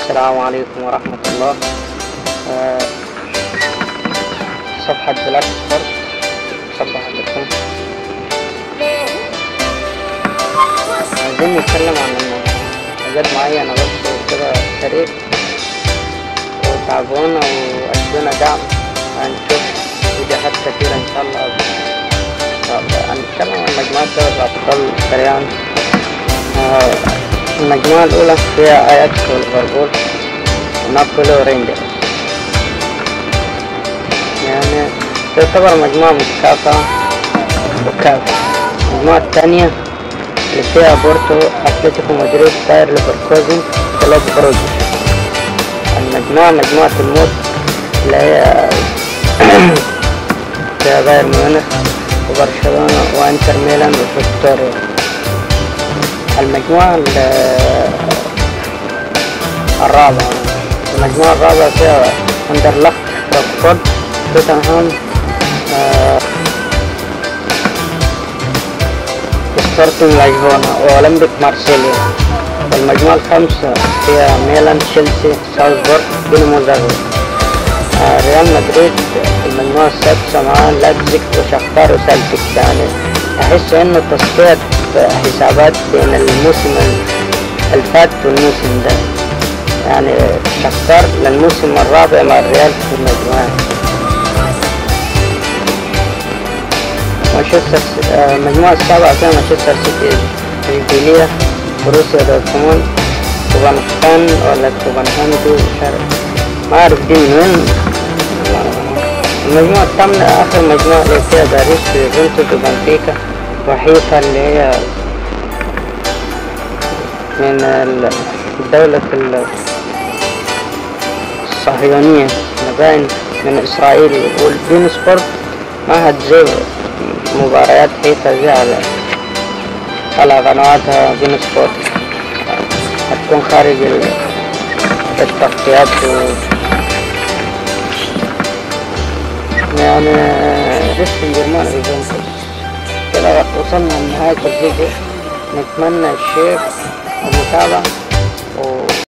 السلام عليكم ورحمة الله آه، صفحة بلاك سبورت صبح عليكم عايزين نتكلم عن حاجات معينة بس كده سريع وتعبونا وأدونا دعم هنشوف فيديوهات كتيرة إن شاء الله إن شاء الله هنتكلم عن مجموعة دوري الأبطال سريعا آه، المجموعة الأولى فيها أياكس وليفربول ونابولي ورينجرز يعني تعتبر مجموعة متكافئة وكافية المجموعة الثانية اللي فيها بورتو أتلتيكو مدريد باير ليفركوزن كلوب بروج المجموعة مجموعة الموت اللي هي فيها بايرن ميونخ وبرشلونة وانتر ميلان وفيكتوريا المجموعة ال- الرابعة المجموعة الرابعة فيها اندرلخت فرانكفورت توتنهام آه، سبورتنج لشبونة وأولمبيك مارسيليا والمجموعة الخامسة فيها ميلان تشيلسي ساوثبورغ دينامو زاغرب آه، ريال مدريد المجموعة السادسة مع لايبزيج وشختار وسلتيك يعني أحس إنه تصفية حسابات بين الموسم الفات والموسم ده يعني شختار للموسم الرابع مع الريال في المجموعة مانشستر س- آه، المجموعة السابعة فيها مانشستر سيتي إشبيلية بروسيا دورتموند كوبنهاغن ولا كوبنهاغن دي مش عارف ما أعرف دي من وين المجموعة الثامنة آخر مجموعة اللي فيها باريس ويوفنتوس وبنفيكا وحيفا اللي هي من ال- الدولة ال- الصهيونية مباين من إسرائيل والبين سبورت ما هتجيب مباريات حيفا دي على على قنواتها بين سبورت هتكون خارج ال- التغطيات و يعني لسه جرمان يوفنتوس كده وصلنا لنهاية الفيديو نتمنى الشير والمتابعة